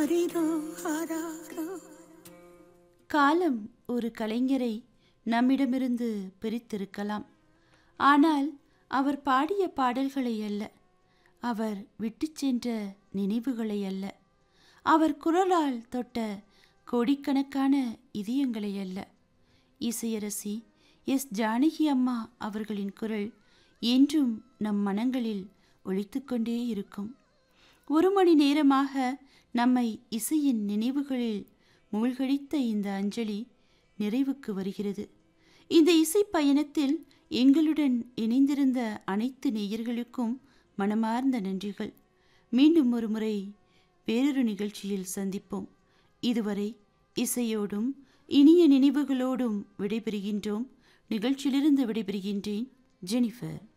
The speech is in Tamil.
ஆரிரோ ஆராரோ காலம் ஒரு கலைஞரை நம்மிடமிருந்து பிரித்திருக்கலாம் ஆனால் அவர் பாடிய பாடல்களை அல்ல அவர் விட்டுச் சென்ற நினைவுகளை அல்ல அவர் குரலால் தொட்ட கோடிக்கணக்கான இதயங்களை அல்ல இசையரசி எஸ் ஜானகி அம்மா அவர்களின் குரல் என்றும் நம் மனங்களில் ஒலித்துக்கொண்டே இருக்கும் ஒரு மணி நேரமாக நம்மை இசையின் நினைவுகளில் மூழ்கடித்த இந்த அஞ்சலி நிறைவுக்கு வருகிறது இந்த இசை பயணத்தில் எங்களுடன் இணைந்திருந்த அனைத்து நேயர்களுக்கும் மனமார்ந்த நன்றிகள் மீண்டும் ஒரு முறை வேறொரு நிகழ்ச்சியில் சந்திப்போம் இதுவரை இசையோடும் இனிய நினைவுகளோடும் விடைபெறுகின்றோம் நிகழ்ச்சியிலிருந்து விடைபெறுகின்றேன் ஜெனிஃபர்